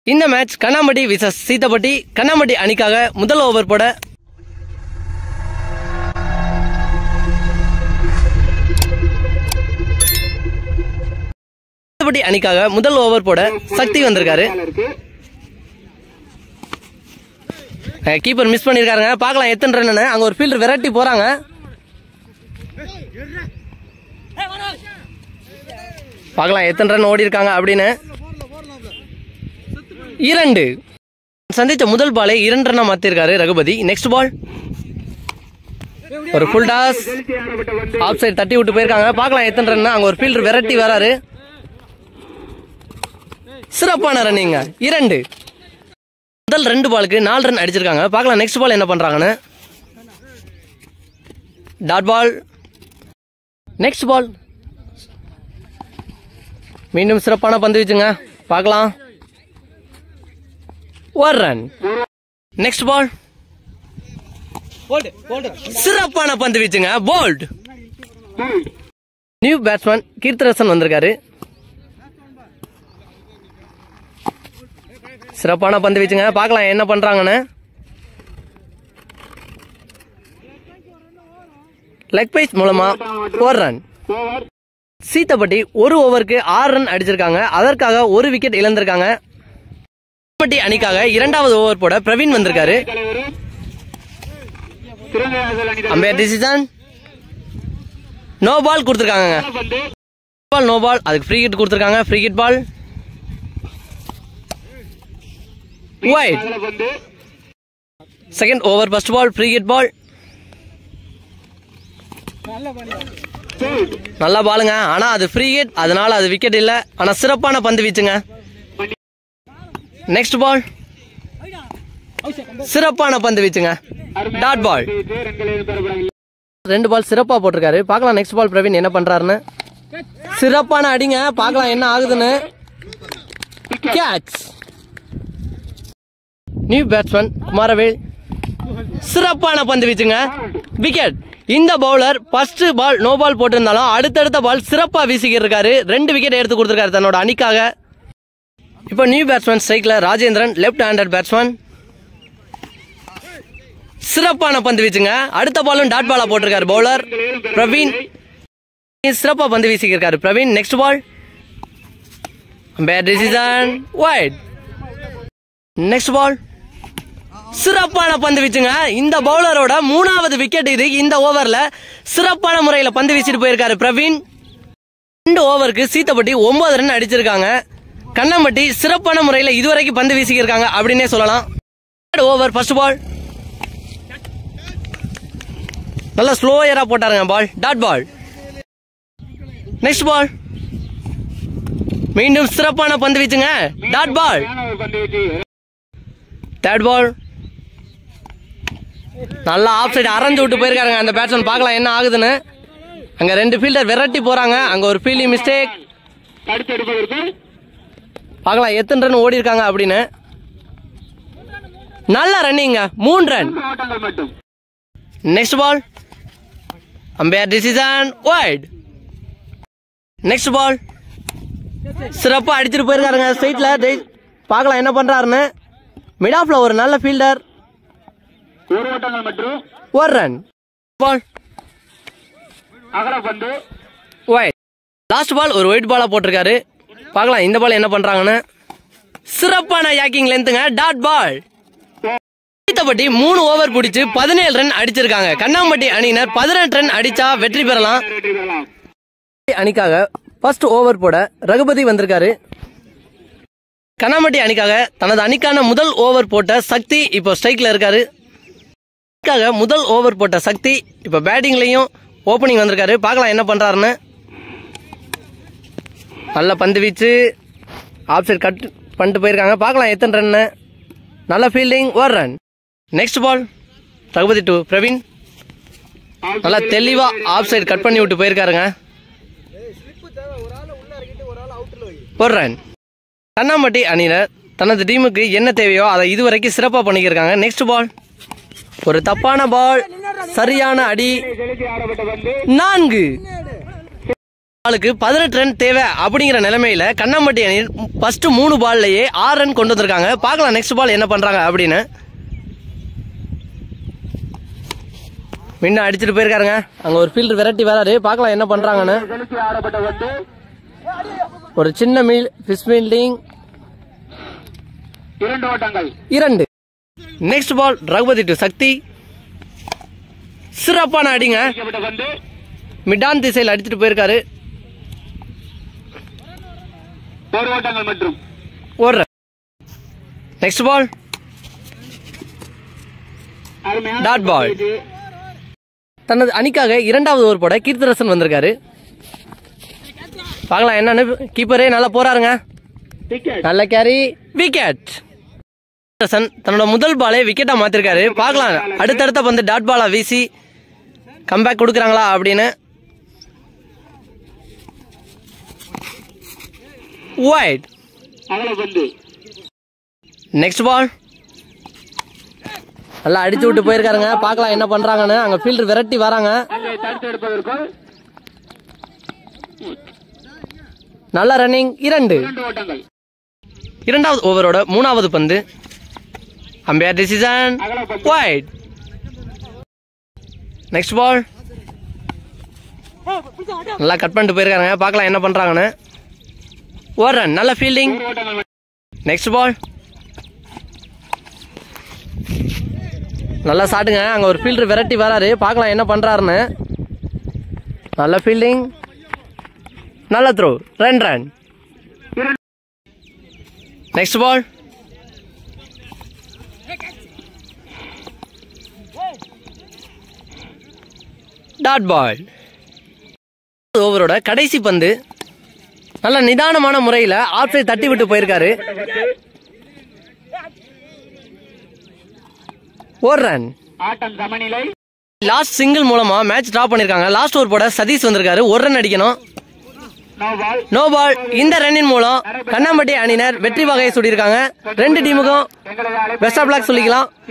இந்த match கண்ணாம்பட்டி versus சீத்தப்பட்டி கண்ணாம்பட்டி அணிக்காக முதல் ஓவர் போட சீத்தப்பட்டி அணிக்காக முதல் ஓவர் போட சக்தி வந்திருக்காரு கீப்பர் மிஸ் பண்ணிருக்காருங்க பார்க்கலாம் எத்தனை ரன்னு அங்க ஒரு ஃபீல்டர் விரட்டி போறாங்க பார்க்கலாம் எத்தனை ரன் ஓடி இருக்காங்க அப்படின்னு இரண்டு சந்தித்த முதல் பாலை இரண்டு ரன்னா மாத்திருக்காரு ரகுபதி நெக்ஸ்ட் பால் ஒரு ஃபுல் டாஸ் ஆஃப் சைடு தட்டி விட்டு போயிருக்காங்க பார்க்கலாம் எத்தனை ரன் அங்க ஒரு ஃபீல்டர் விரட்டி வராரு சிறப்பான ரன்னிங்க இரண்டு முதல் ரெண்டு பாலுக்கு நாலு ரன் அடிச்சிருக்காங்க பார்க்கலாம் நெக்ஸ்ட் பால் என்ன பண்றாங்கன்னு டாட் பால் நெக்ஸ்ட் பால் மீண்டும் சிறப்பான பந்து வீச்சுங்க பார்க்கலாம் ஒரு ரன் நெக்ஸ்ட் பால் சிறப்பான பந்து வீச்சுங்க போல்ட் நியூ பேட்ஸ்மேன் கீர்த்தரசன் வந்திருக்காரு சிறப்பான பந்து வீச்சுங்க பார்க்கலாம் என்ன பண்றாங்கன்னு லெக் பைஸ் மூலமா ஒரு ரன் சீத்தப்பட்டி ஒரு ஓவருக்கு ஆறு ரன் அடிச்சிருக்காங்க அதற்காக ஒரு விக்கெட் இழந்திருக்காங்க சீத்தப்பட்டி அணிக்காக இரண்டாவது ஓவர் போட பிரவீன் வந்திருக்காரு அம்பேர் டிசிஷன் நோ பால் கொடுத்துருக்காங்க பால் நோ பால் அதுக்கு ஃப்ரீ ஹிட் கொடுத்துருக்காங்க free hit ball wide second over first ball free hit ball நல்லா பாலுங்க ஆனா அது ஃப்ரீ ஹிட் அதனால அது விக்கெட் இல்ல ஆனா சிறப்பான பந்து வீச்சுங்க நெக்ஸ்ட் பால் சிறப்பான பந்து வீச்சுங்க டாட் பால் ரெண்டு பால் சிறப்பா போட்டிருக்காரு பார்க்கலாம் நெக்ஸ்ட் பால் பிரவீன் என்ன பண்றாருன்னு சிறப்பான அடிங்க பார்க்கலாம் என்ன ஆகுதுன்னு கேட்ச் நியூ பேட்ஸ்மேன் குமாரவேல் சிறப்பான பந்து வீச்சுங்க விக்கெட் இந்த bowler first ball no ball போட்டிருந்தாலும் அடுத்தடுத்த பால் சிறப்பா வீசிக்கிட்டு இருக்காரு ரெண்டு விக்கெட் எடுத்து கொடுத்திருக்காரு தன்னோட அணிக்காக இப்போ நியூ பேட்ஸ்மேன் ஸ்ட்ரைக்ல ராஜேந்திரன் லெஃப்ட் ஹேண்டட் பேட்ஸ்மேன் சிறப்பான பந்து வீச்சுங்க அடுத்த பாலும் டாட் பாலா போட்டிருக்காரு பவுலர் பிரவீன் சிறப்பா பந்து வீசிக்கிருக்காரு Praveen next ball bad decision wide next ball சிறப்பான பந்து வீச்சுங்க இந்த பவுலரோட மூணாவது விக்கெட் இது இந்த ஓவர்ல சிறப்பான முறையில பந்து வீசிட்டு போயிருக்காரு பிரவீன் ரெண்டு ஓவருக்கு சீத்தப்பட்டி ஒன்பது ரன் அடிச்சிருக்காங்க கண்ணம்பட்டி சிறப்பான முறையில இதுவரைக்கும் பந்து வீசிக்கிருக்காங்க அப்படின்னே சொல்லலாம் ஓவர் ஃபர்ஸ்ட் பால் நல்லா ஸ்லோயரா போட்டாருங்க பால் டாட் பால் நெக்ஸ்ட் பால் மீண்டும் சிறப்பான பந்து வீச்சுங்க டாட் பால் தேர்ட் பால் நல்லா ஆஃப் சைடு அரைஞ்சு விட்டு போயிருக்காருங்க அந்த பேட்ஸ்மேன் பார்க்கலாம் என்ன ஆகுதுன்னு அங்க ரெண்டு ஃபீல்டர் விரட்டி போறாங்க அங்க ஒரு ஃபீல்டிங் மிஸ்டேக் பார்க்கலாம் எத்தனை ரன் ஓடி இருக்காங்க அப்படின்னு நல்ல ரன்னிங்க மூணு run next ball umpire decision wide next ball சிறப்பா அடிச்சிட்டு போயிருக்காருங்க ஸ்ட்ரைட்ல பார்க்கலாம் என்ன பண்றாருன்னு மிட் ஆஃப்ல ஒரு நல்ல ஃபீல்டர் ஒரு ஓட்டங்கள் மற்றும் ஒரு ரன் பால் அகல பந்து ஒயிட் லாஸ்ட் பால் ஒரு ஒயிட் பாலா போட்டிருக்காரு பார்க்கலாம் இந்த பால் என்ன பண்றாங்கன்னு சிறப்பான யாக்கிங் லென்த்துங்க டாட் பால் சீத்தப்பட்டி மூணு ஓவர் பிடிச்சு பதினேழு ரன் அடிச்சிருக்காங்க கண்ணாம்பட்டி அணியினர் பதினெட்டு ரன் அடிச்சா வெற்றி பெறலாம் வெற்றி பெறலாம் அணிக்காக ஃபர்ஸ்ட் ஓவர் போட ரகுபதி வந்திருக்காரு கண்ணாம்பட்டி அணிக்காக தனது அணிக்கான முதல் ஓவர் போட்ட சக்தி இப்போ ஸ்ட்ரைக்ல இருக்காரு அணிக்காக முதல் ஓவர் போட்ட சக்தி இப்போ பேட்டிங்லயும் ஓப்பனிங் வந்திருக்காரு பார்க்கலாம் என்ன பண்றாருன்னு நல்ல பந்து வீச்சு ஆஃப் சைடு கட் பண்ணிட்டு போயிருக்காங்க பார்க்கலாம் எத்தனை ரன்னு நல்ல ஃபீல்டிங் ஒரு run next ball Raghupathi to Praveen நல்லா தெளிவா ஆஃப் சைடு கட் பண்ணி விட்டு போயிருக்காருங்க ஒரு ரன் கண்ணாம்பட்டி அணியினர் தனது டீமுக்கு என்ன தேவையோ அதை இதுவரைக்கும் சிறப்பாக பண்ணிக்கிருக்காங்க நெக்ஸ்ட் பால் ஒரு தப்பான பால் சரியான அடி செலுத்தி ஆடப்பட்ட பந்து நான்கு ஆளுக்கு பதினெட்டு ரன் தேவை அப்படிங்கிற நிலைமையில கண்ணம்பட்டி அணி ஃபர்ஸ்ட் மூணு பால்லயே ஆறு ரன் கொண்டு வந்திருக்காங்க பார்க்கலாம் நெக்ஸ்ட் பால் என்ன பண்றாங்க அப்படின்னு முன்ன அடிச்சுட்டு போயிருக்காருங்க அங்க ஒரு ஃபீல்டர் விரட்டி வராரு பார்க்கலாம் என்ன பண்றாங்கன்னு செலுத்தி ஆடப்பட்ட வந்து ஒரு சின்ன மீல் ஃபிஷ் ஃபீல்டிங் இரண்டு ஓட்டங்கள் இரண்டு next ball Raghupathi to Sakthi சிறப்பான அடிங்க அடிக்கப்பட்ட வந்து மிடான் திசையில் அடிச்சுட்டு போயிருக்காரு ஒரு ஓட்டங்கள் மற்றும் ஒரு நெக்ஸ்ட் பால் அருமையான Dot ball. இது தனது அணிக்காக இரண்டாவது ஓவர் போட கீர்த்தரசன் வந்திருக்காரு பார்க்கலாம் என்னன்னு கீப்பரே நல்லா போறாருங்க wicket. நல்ல கேரி விக்கெட் தன்னோட முதல் பாலே விக்கெட்டா மாத்திருக்காரு பார்க்கலாம் அடுத்தடுத்த பந்து டாட் பாலா வீசி கம்பேக் கொடுக்குறாங்களா அப்படின்னு ஒயிட் அகல பந்து நெக்ஸ்ட் பால் நல்லா அடிச்சு விட்டு போயிருக்காருங்க பார்க்கலாம் என்ன பண்றாங்கன்னு அங்க ஃபீல்டர் விரட்டி வராங்க அங்கே தடுத்து எடுப்பதற்குள் நல்ல ரன்னிங் இரண்டு இரண்டு ஓட்டங்கள் இரண்டாவது ஓவரோட மூணாவது பந்து அம்பையர் டிசிஷன் அகல பந்து ஒயிட் நெக்ஸ்ட் பால் நல்லா கட் பண்ணிட்டு போயிருக்காங்க பார்க்கலாம் என்ன பண்றாங்கன்னு ஒரு ரன் நல்ல ஃபீல்டிங் ஒரு ஓட்டங்கள் மற்றும் நெக்ஸ்ட் பால் நல்லா சாட்டுங்க அங்க ஒரு ஃபீல்டர் விரட்டி வராரு பார்க்கலாம் என்ன பண்றாருன்னு நல்ல ஃபீல்டிங் நல்ல த்ரோ ரன் ரன் இரண்டு நெக்ஸ்ட் பால் டாட் பால் ஓவரோட கடைசி பந்து நல்ல நிதானமான முறையில் ஆஃப் சைட் தட்டி விட்டு போயிருக்காரு ஒரு ரன் ஆட்டம் சமநிலை லாஸ்ட் சிங்கிள் மூலமா மேட்ச் டிரா பண்ணிருக்காங்க லாஸ்ட் ஓவர் போட சதீஷ் வந்திருக்காரு ஒரு ரன் அடிக்கணும் நோ பால் நோ பால் இந்த ரன்னின் மூலம் கண்ணாம்பட்டி அணியினர் வெற்றி வகையை சுடியிருக்காங்க ரெண்டு டீமுக்கும் எங்களது அழைப்பு பெஸ்ட் ஆஃப் லக் சொல்லிக்கலாம்